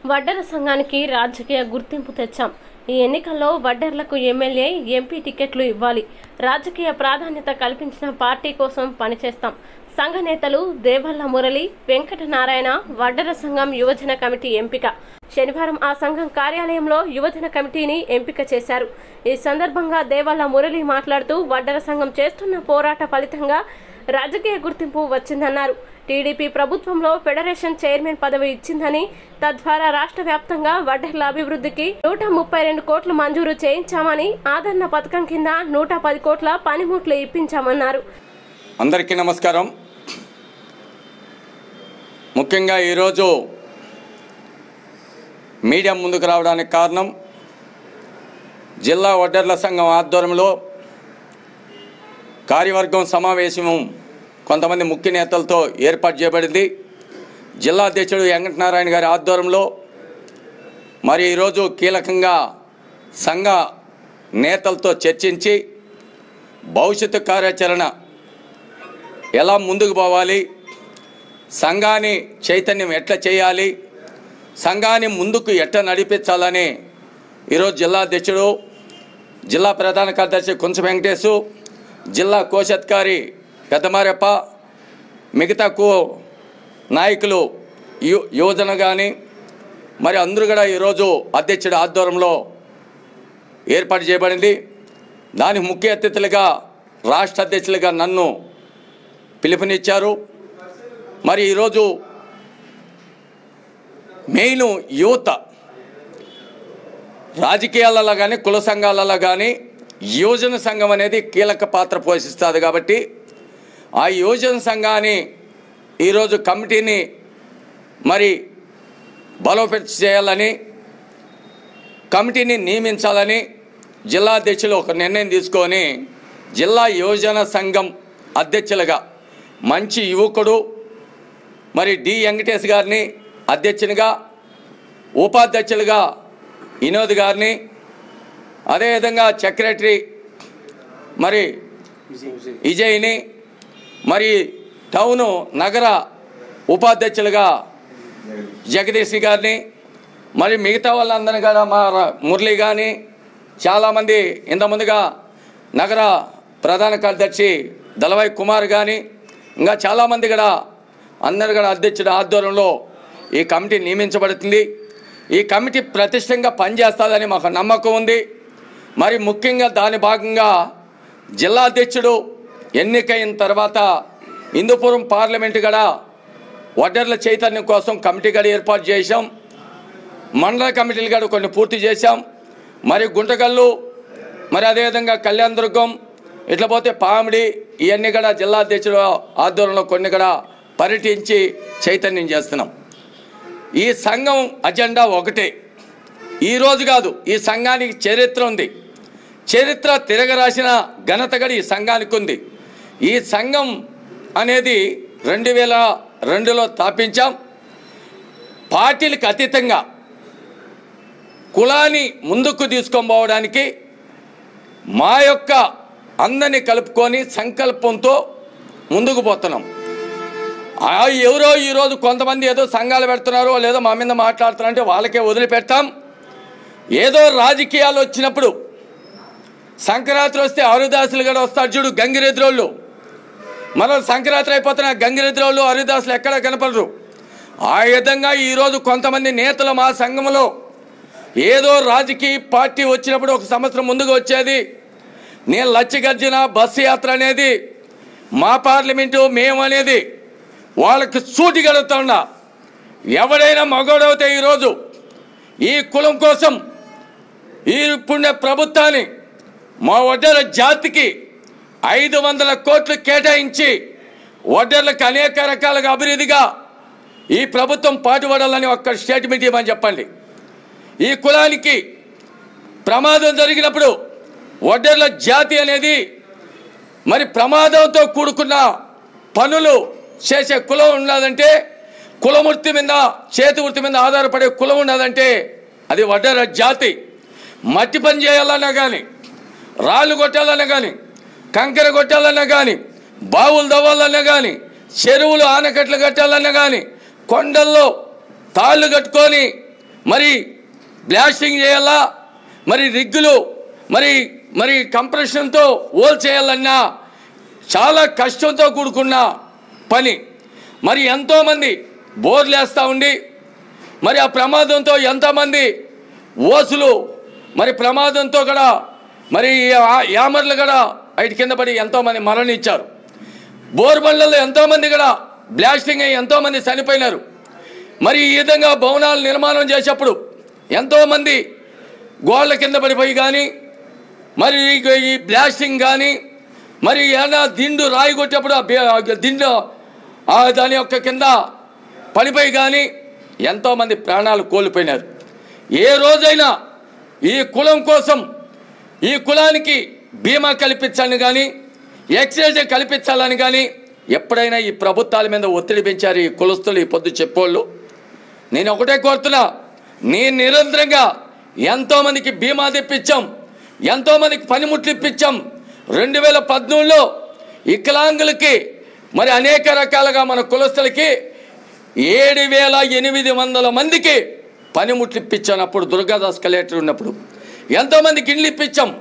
వడ్డెర సంఘానికి రాజకీయ గుర్తింపు తెచ్చాం ఈ ఎన్నికల్లో వడ్డెర్లకు ఎమ్మెల్యే ఎంపీ టికెట్లు ఇవ్వాలి రాజకీయ ప్రాధాన్యత కల్పించిన పార్టీ కోసం పనిచేస్తాం సంఘ నేతలు దేవల్ల మురళి వెంకట నారాయణ వడ్డెర సంఘం యువజన కమిటీ ఎంపిక శనివారం ఆ సంఘం కార్యాలయంలో యువజన కమిటీని ఎంపిక చేశారు ఈ సందర్భంగా దేవల్ల మురళి మాట్లాడుతూ వడ్డెర సంఘం చేస్తున్న పోరాట ఫలితంగా రాజకీయ గుర్తింపు వచ్చిందన్నారు టీడీపీ ప్రభుత్వంలో ఫెడరేషన్ చైర్మన్ పదవి ఇచ్చిందని తద్వారా రాష్ట్ర వ్యాప్తంగా వడ్డెర్ల అభివృద్ధికి నూట ముప్పై రెండు కోట్లు మంజూరు చేయించామని ఆదరణ పథకం కింద నూట పది కోట్ల పనిముట్లు ఇప్పించామన్నారు అందరికీ నమస్కారం ముఖ్యంగా ఈరోజు మీడియా ముందుకు రావడానికి కారణం జిల్లా వడ్డర్ల సంఘం ఆధ్వర్యంలో కార్యవర్గం సమావేశం కొంతమంది ముఖ్య నేతలతో ఏర్పాటు చేయబడింది జిల్లా అధ్యక్షుడు వెంకటనారాయణ గారి ఆధ్వర్యంలో మరి ఈరోజు కీలకంగా సంఘ నేతలతో చర్చించి భవిష్యత్తు కార్యాచరణ ఎలా ముందుకు పోవాలి సంఘాన్ని చైతన్యం ఎట్లా చేయాలి సంఘాన్ని ముందుకు ఎట్లా నడిపించాలని ఈరోజు జిల్లా అధ్యక్షుడు జిల్లా ప్రధాన కార్యదర్శి కుంచ వెంకటేశు జిల్లా కోశాధికారి పెద్దమారెప్ప మిగతా కో నాయకులు యు యువజన కానీ మరి అందరూ కూడా ఈరోజు అధ్యక్షుడి ఆధ్వర్యంలో ఏర్పాటు చేయబడింది దానికి ముఖ్య అతిథులుగా రాష్ట్ర అధ్యక్షులుగా నన్ను పిలుపునిచ్చారు మరి ఈరోజు మెయిన్ యువత రాజకీయాలలో కానీ కుల సంఘాలలో కానీ యువజన సంఘం అనేది కీలక పాత్ర పోషిస్తుంది కాబట్టి ఆ యువజన సంఘాన్ని ఈరోజు కమిటీని మరి బలోపేతం చేయాలని కమిటీని నియమించాలని జిల్లా అధ్యక్షులు ఒక నిర్ణయం తీసుకొని జిల్లా యువజన సంఘం అధ్యక్షులుగా మంచి యువకుడు మరి డి వెంకటేష్ గారిని అధ్యక్షునిగా ఉపాధ్యక్షులుగా వినోద్ గారిని అదేవిధంగా సెక్రటరీ మరి విజయ్ని మరి టౌను నగర ఉపాధ్యక్షులుగా జగదీష్ గారిని మరి మిగతా వాళ్ళందరినీ కూడా మా ర- మురళి కానీ చాలామంది ఇంతకుముందుగా నగర ప్రధాన కార్యదర్శి దళవాయి కుమార్ కానీ ఇంకా చాలామంది కూడా అందరు కూడా అధ్యక్షుడు ఆధ్వర్యంలో ఈ కమిటీ నియమించబడుతుంది ఈ కమిటీ ప్రతిష్టంగా పనిచేస్తుందని మాకు నమ్మకం ఉంది మరి ముఖ్యంగా దాని భాగంగా జిల్లా అధ్యక్షుడు ఎన్నికైన తర్వాత హిందూపురం పార్లమెంటు కూడా వడ్డర్ల చైతన్యం కోసం కమిటీ కూడా ఏర్పాటు చేశాం మండల కమిటీలు కూడా కొన్ని పూర్తి చేశాం మరి గుంటకల్లు మరి అదేవిధంగా కళ్యాణదుర్గం ఇట్లా పోతే పామిడి ఇవన్నీ కూడా జిల్లా అధ్యక్షుడు ఆధ్వర్యంలో కొన్ని కూడా పర్యటించి చైతన్యం చేస్తున్నాం ఈ సంఘం అజెండా ఒకటే ఈరోజు కాదు ఈ సంఘానికి చరిత్ర ఉంది చరిత్ర తిరగరాసిన ఘనత కూడా ఈ సంఘానికి ఉంది ఈ సంఘం అనేది రెండు వేల రెండులో స్థాపించాం పార్టీలకు అతీతంగా కులాన్ని ముందుకు తీసుకొని పోవడానికి మా యొక్క అందరినీ కలుపుకొని సంకల్పంతో ముందుకు పోతున్నాం ఆ ఎవరో ఈరోజు కొంతమంది ఏదో సంఘాలు పెడుతున్నారో లేదో మా మీద మాట్లాడుతున్నారంటే వాళ్ళకే వదిలిపెడతాం ఏదో రాజకీయాలు వచ్చినప్పుడు సంక్రాంతి వస్తే హరిదాసులు కూడా వస్తారు చూడు గంగిరెద్రోళ్ళు మరో సంక్రాంతి అయిపోతున్న గంగిరెద్రోళ్ళు హరిదాసులు ఎక్కడ కనపడరు ఆ విధంగా ఈరోజు కొంతమంది నేతలు మా సంఘంలో ఏదో రాజకీయ పార్టీ వచ్చినప్పుడు ఒక సంవత్సరం ముందుకు వచ్చేది నేను లచ్చగర్జన బస్సు యాత్ర అనేది మా పార్లమెంటు మేము అనేది వాళ్ళకి సూటి గడుతున్నా ఎవడైనా మగోడవుతే ఈరోజు ఈ కులం కోసం ఈ పుణ్య ప్రభుత్వాన్ని మా వడ్డెర జాతికి ఐదు వందల కోట్లు కేటాయించి వడ్డెర్లకు అనేక రకాలుగా అభివృద్ధిగా ఈ ప్రభుత్వం పాటుపడాలని ఒక్క స్టేట్మెంట్ ఇవ్వమని చెప్పండి ఈ కులానికి ప్రమాదం జరిగినప్పుడు వడ్డెర్ల జాతి అనేది మరి ప్రమాదంతో కూడుకున్న పనులు చేసే కులం ఉన్నదంటే కులవృత్తి మీద చేతి వృత్తి మీద ఆధారపడే కులం ఉన్నదంటే అది వడ్డెర జాతి మట్టి పని చేయాలన్నా కానీ రాళ్ళు కొట్టాలన్నా కానీ కంకర కొట్టాలన్నా కానీ బావులు దవ్వాలన్నా కానీ చెరువులు ఆనకట్లు కట్టాలన్నా కానీ కొండల్లో తాళ్ళు కట్టుకొని మరి బ్లాస్టింగ్ చేయాలా మరి రిగ్గులు మరి మరి కంప్రెషన్తో ఓల్ చేయాలన్నా చాలా కష్టంతో కూడుకున్న పని మరి ఎంతోమంది బోర్లు వేస్తూ ఉండి మరి ఆ ప్రమాదంతో ఎంతమంది ఓసులు మరి ప్రమాదంతో కూడా మరి ఆ యామర్లు కూడా వాటి కింద పడి ఎంతోమంది మరణించారు బోర్బండ్లలో ఎంతోమంది కూడా బ్లాస్టింగ్ అయ్యి ఎంతోమంది చనిపోయినారు మరి ఈ విధంగా భవనాలు నిర్మాణం చేసేప్పుడు ఎంతోమంది గోళ్ళ కింద పడిపోయి కానీ మరి ఈ- ఈ బ్లాస్టింగ్ కానీ మరి ఏదైనా దిండు రాయి కొట్టేప్పుడు ఆ బే- ఆ దిండు ఆ దాని యొక్క కింద పడిపోయి కానీ ఎంతోమంది ప్రాణాలు కోల్పోయినారు ఏ రోజైనా ఈ కులం కోసం ఈ కులానికి బీమా కల్పించాలని కానీ ఎక్సైజ్ కల్పించాలని కానీ ఎప్పుడైనా ఈ ప్రభుత్వాల మీద ఒత్తిడి పెంచారు ఈ కులస్తులు ఈ పొద్దు చెప్పోళ్ళు నేను ఒకటే కోరుతున్నా నేను నిరంతరంగా ఎంతోమందికి బీమా తెప్పించాం ఎంతోమందికి పనిముట్లు ఇప్పించాం రెండు వేల పద్మూడులో వికలాంగులకి మరి అనేక రకాలుగా మన కులస్తులకి ఏడు వేల ఎనిమిది వందల మందికి పనిముట్లు ఇప్పించాను అప్పుడు దుర్గాదాస్ కలెక్టర్ ఉన్నప్పుడు ఎంతోమందికి ఇండ్లు ఇప్పించాం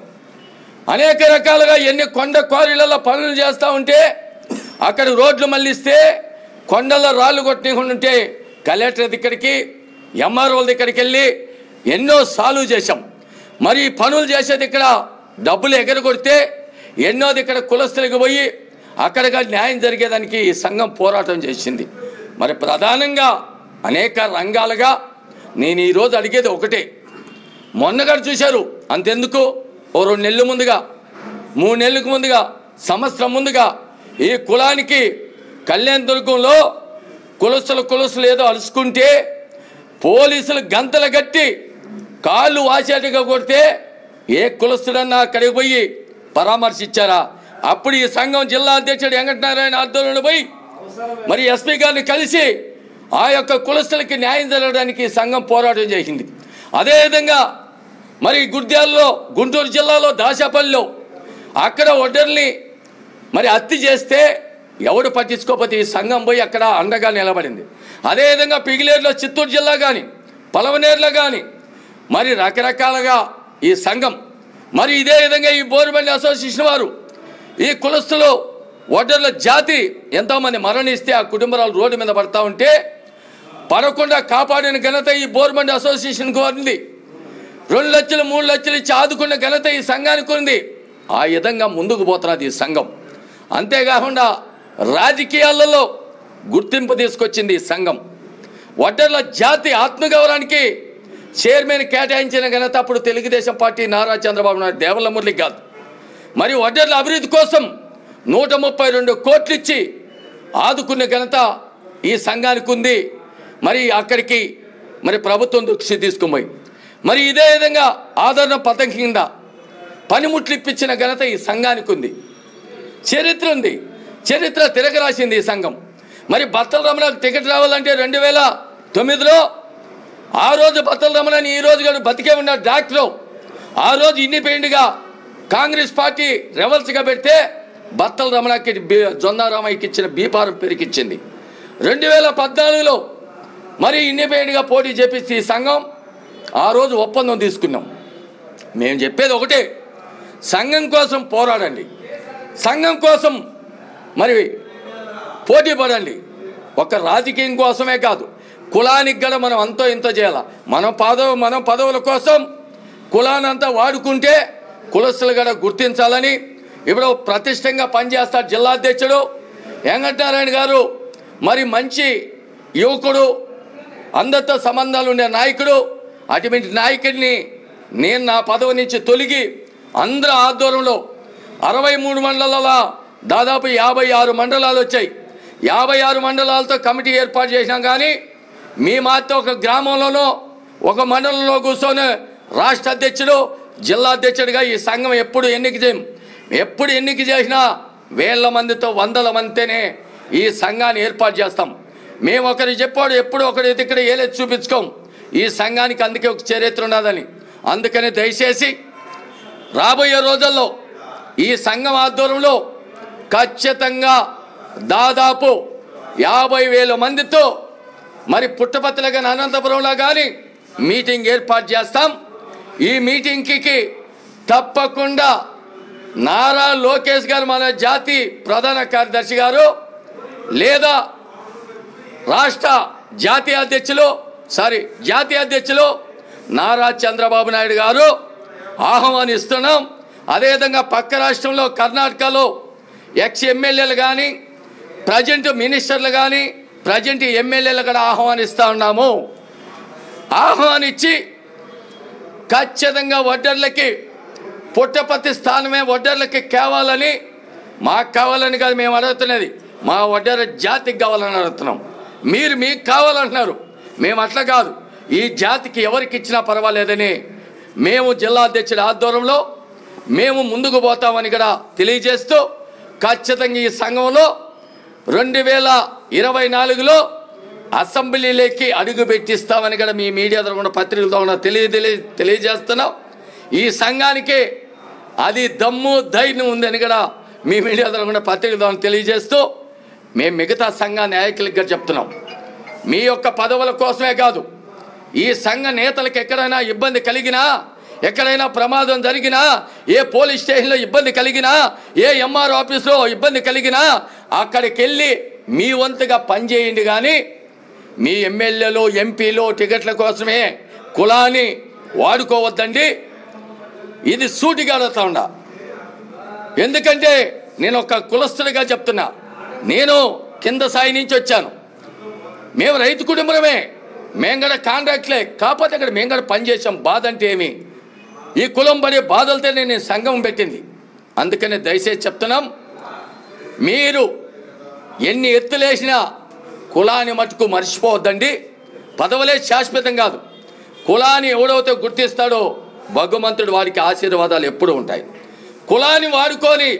అనేక రకాలుగా ఎన్ని కొండ క్వారీలలో పనులు చేస్తూ ఉంటే అక్కడ రోడ్లు మళ్ళిస్తే కొండల్లో రాళ్ళు కొట్టకుండా ఉంటే కలెక్టర్ దగ్గరికి ఎంఆర్ఓల దగ్గరికి వెళ్ళి ఎన్నో సాల్వ్ చేశాం మరి ఈ పనులు చేసేది ఇక్కడ డబ్బులు ఎగరగొడితే ఎన్నోది ఇక్కడ కులస్తులకు పోయి అక్కడగా న్యాయం జరిగేదానికి ఈ సంఘం పోరాటం చేసింది మరి ప్రధానంగా అనేక రంగాలుగా నేను ఈరోజు అడిగేది ఒకటే మొన్నగారు చూశారు అంతెందుకు ఓ రెండు నెలల ముందుగా మూడు నెలలకు ముందుగా సంవత్సరం ముందుగా ఈ కులానికి కళ్యాణ దుర్గంలో కులసులు కులసులు ఏదో అలుసుకుంటే పోలీసులు గంతలు కట్టి కాళ్ళు వాసేట్టుగా కొడితే ఏ కులస్తుడన్నా అక్కడికి పోయి పరామర్శించారా అప్పుడు ఈ సంఘం జిల్లా అధ్యక్షుడు వెంకటనారాయణ ఆధ్వర్యంలో పోయి మరి ఎస్పీ గారిని కలిసి ఆ యొక్క కులస్తులకి న్యాయం జరగడానికి ఈ సంఘం పోరాటం చేసింది అదేవిధంగా మరి గుర్ద్యాలలో గుంటూరు జిల్లాలో దాశాపల్లిలో అక్కడ ఒడ్డర్ని మరి హత్య చేస్తే ఎవడు పట్టించుకోకపోతే ఈ సంఘం పోయి అక్కడ అండగా నిలబడింది అదేవిధంగా పిగిలేరులో చిత్తూరు జిల్లా కానీ పలవనేరులో కానీ మరి రకరకాలుగా ఈ సంఘం మరి ఇదే విధంగా ఈ బోరుబండి అసోసియేషన్ వారు ఈ కులస్తులు ఓటర్ల జాతి ఎంతోమంది మరణిస్తే ఆ కుటుంబాలు రోడ్డు మీద పడతా ఉంటే పడకుండా కాపాడిన ఘనత ఈ బోర్బండి అసోసియేషన్కి ఉంది రెండు లక్షలు మూడు లక్షలు ఇచ్చి ఆదుకున్న ఘనత ఈ సంఘానికి ఉంది ఆ విధంగా ముందుకు పోతున్నది ఈ సంఘం అంతేకాకుండా రాజకీయాలలో గుర్తింపు తీసుకొచ్చింది ఈ సంఘం ఒడ్డర్ల జాతి ఆత్మగౌరవానికి చైర్మన్ కేటాయించిన ఘనత అప్పుడు తెలుగుదేశం పార్టీ నారా చంద్రబాబు నాయుడు దేవల్ల మురళి కాదు మరి వడ్డర్ల అభివృద్ధి కోసం నూట ముప్పై రెండు కోట్లు ఇచ్చి ఆదుకునే ఘనత ఈ సంఘానికి ఉంది మరి అక్కడికి మరి ప్రభుత్వం దృష్టి తీసుకుపోయి మరి ఇదే విధంగా ఆదరణ పథకం కింద పనిముట్లు ఇప్పించిన ఘనత ఈ సంఘానికి ఉంది చరిత్ర ఉంది చరిత్ర తిరగరాసింది ఈ సంఘం మరి బత్తల రమణకు టికెట్ రావాలంటే రెండు వేల తొమ్మిదిలో ఆ రోజు బత్తల రమణని ఈ రోజు కూడా బతికే ఉన్న డాక్టరు ఆ రోజు ఇండిపెండెంట్గా కాంగ్రెస్ పార్టీ రెవల్స్గా పెడితే బత్తల రమణకి బి- జొన్నారామయ్యకి ఇచ్చిన బీపారం పెరిగిచ్చింది రెండు వేల పద్నాలుగులో మరి ఇండిపెండెంట్గా పోటీ చేపిస్తే ఈ సంఘం ఆ రోజు ఒప్పందం తీసుకున్నాం మేము చెప్పేది ఒకటే సంఘం కోసం పోరాడండి సంఘం కోసం మరి పోటీ పడండి ఒక రాజకీయం కోసమే కాదు కులానికి కూడా మనం అంతో ఇంతో చేయాలి మనం పదవి మనం పదవుల కోసం కులాన్ని అంతా వాడుకుంటే కులస్తులు కూడా గుర్తించాలని ఇప్పుడు ప్రతిష్టంగా పనిచేస్తారు జిల్లా అధ్యక్షుడు వెంకటనారాయణ గారు మరి మంచి యువకుడు అందరితో సంబంధాలు ఉండే నాయకుడు అటువంటి నాయకుడిని నేను నా పదవి నుంచి తొలగి అందరి ఆధ్వర్యంలో అరవై మూడు మండలాల దాదాపు యాభై ఆరు మండలాలు వచ్చాయి యాభై ఆరు మండలాలతో కమిటీ ఏర్పాటు చేసినాం కానీ మీ మాతో ఒక గ్రామంలోనో ఒక మండలంలో కూర్చొని రాష్ట్ర అధ్యక్షుడు జిల్లా అధ్యక్షుడిగా ఈ సంఘం ఎప్పుడు ఎన్నిక చేయం ఎప్పుడు ఎన్నిక చేసినా వేల మందితో వందల మందితోనే ఈ సంఘాన్ని ఏర్పాటు చేస్తాం మేము ఒకరి చెప్పాడు ఎప్పుడు ఒకరి ఇక్కడ ఏలేదు చూపించుకోం ఈ సంఘానికి అందుకే ఒక చరిత్ర ఉన్నదని అందుకని దయచేసి రాబోయే రోజుల్లో ఈ సంఘం ఆధ్వర్యంలో ఖచ్చితంగా దాదాపు యాభై వేల మందితో మరి పుట్టపత్తిలో కానీ అనంతపురంలో కానీ మీటింగ్ ఏర్పాటు చేస్తాం ఈ మీటింగ్కి తప్పకుండా నారా లోకేష్ గారు మన జాతి ప్రధాన కార్యదర్శి గారు లేదా రాష్ట్ర జాతీయ అధ్యక్షులు సారీ జాతీయ అధ్యక్షులు నారా చంద్రబాబు నాయుడు గారు ఆహ్వానిస్తున్నాం అదేవిధంగా పక్క రాష్ట్రంలో కర్ణాటకలో ఎక్స్ ఎమ్మెల్యేలు కానీ ప్రజెంట్ మినిస్టర్లు కానీ ప్రజెంట్ ఎమ్మెల్యేలు కూడా ఆహ్వానిస్తూ ఉన్నాము ఆహ్వానించి ఖచ్చితంగా వడ్డర్లకి పుట్టపత్తి స్థానమే వడ్డర్లకి కావాలని మాకు కావాలని కాదు మేము అడుగుతున్నది మా వడ్డర జాతికి కావాలని అడుగుతున్నాం మీరు మీకు కావాలంటున్నారు మేము అట్లా కాదు ఈ జాతికి ఎవరికి ఇచ్చినా పర్వాలేదని మేము జిల్లా అధ్యక్షుడి ఆధ్వర్యంలో మేము ముందుకు పోతామని కూడా తెలియజేస్తూ ఖచ్చితంగా ఈ సంఘంలో రెండు వేల ఇరవై నాలుగులో అసెంబ్లీలోకి అడుగు పెట్టిస్తామని కూడా మీ మీడియా ద్వారా పత్రికలతో కూడా తెలియ తెలియ తెలియజేస్తున్నాం ఈ సంఘానికి అది దమ్ము ధైర్యం ఉందని కూడా మీ మీడియా ద్వారా కూడా పత్రికల ద్వారా తెలియజేస్తూ మేము మిగతా సంఘ నాయకులకు కూడా చెప్తున్నాం మీ యొక్క పదవుల కోసమే కాదు ఈ సంఘ నేతలకు ఎక్కడైనా ఇబ్బంది కలిగినా ఎక్కడైనా ప్రమాదం జరిగినా ఏ పోలీస్ స్టేషన్లో ఇబ్బంది కలిగినా ఏ ఎంఆర్ ఆఫీస్లో ఇబ్బంది కలిగినా అక్కడికి వెళ్ళి మీ వంతుగా పనిచేయండి కానీ మీ ఎమ్మెల్యేలు ఎంపీలు టికెట్ల కోసమే కులాన్ని వాడుకోవద్దండి ఇది సూటిగా అడుగుతా ఉండా ఎందుకంటే నేను ఒక కులస్తుడిగా చెప్తున్నా నేను కింద స్థాయి నుంచి వచ్చాను మేము రైతు కుటుంబమే మేము కూడా కాంట్రాక్ట్లే కాకపోతే అక్కడ మేము కూడా పనిచేసాం బాధ అంటే ఏమి ఈ కులం పడే బాధలతో నేను ఈ సంఘం పెట్టింది అందుకని దయచేసి చెప్తున్నాం మీరు ఎన్ని ఎత్తులేసినా కులాన్ని మటుకు మర్చిపోవద్దండి పదవులే శాశ్వతం కాదు కులాన్ని ఎవడైతే గుర్తిస్తాడో భగవంతుడు వాడికి ఆశీర్వాదాలు ఎప్పుడూ ఉంటాయి కులాన్ని వాడుకొని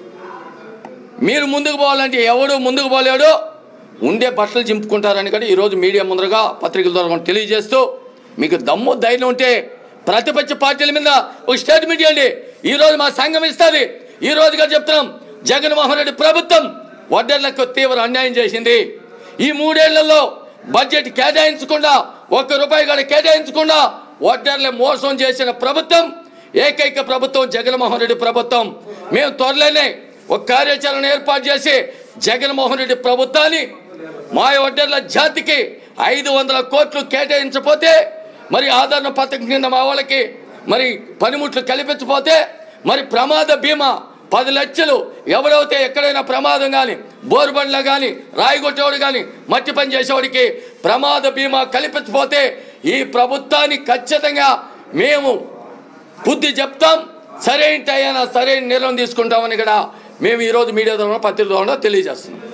మీరు ముందుకు పోవాలంటే ఎవడు ముందుకు పోలేడు ఉండే బట్టలు చింపుకుంటారని కూడా ఈరోజు మీడియా ముందరగా పత్రికల ద్వారా కూడా తెలియజేస్తూ మీకు దమ్ము ధైర్యం ఉంటే ప్రతిపక్ష పార్టీల మీద ఒక స్టేట్మెంట్ ఇవ్వండి ఈరోజు మా సంఘం ఇస్తుంది ఈ రోజుగా చెప్తున్నాం జగన్మోహన్ రెడ్డి ప్రభుత్వం వడ్డర్లకు తీవ్ర అన్యాయం చేసింది ఈ మూడేళ్లలో బడ్జెట్ కేటాయించకుండా ఒక్క రూపాయి కూడా కేటాయించకుండా వడ్డర్లు మోసం చేసిన ప్రభుత్వం ఏకైక ప్రభుత్వం జగన్మోహన్ రెడ్డి ప్రభుత్వం మేము త్వరలోనే ఒక కార్యాచరణ ఏర్పాటు చేసి జగన్మోహన్ రెడ్డి ప్రభుత్వాన్ని మా వడ్డర్ల జాతికి ఐదు వందల కోట్లు కేటాయించకపోతే మరి ఆదరణ పథకం కింద మా వాళ్ళకి మరి పనిముట్లు కల్పించకపోతే మరి ప్రమాద బీమా పది లక్షలు ఎవరైతే ఎక్కడైనా ప్రమాదం కానీ బోరుబండ్లో కానీ రాయిగొట్టేవాడు కానీ మట్టి పని చేసేవాడికి ప్రమాద బీమా కల్పించకపోతే ఈ ప్రభుత్వాన్ని ఖచ్చితంగా మేము బుద్ధి చెప్తాం సరైన టైనా సరైన నిర్ణయం తీసుకుంటామని కూడా మేము ఈరోజు మీడియా ద్వారా పత్రిక ద్వారా తెలియజేస్తున్నాం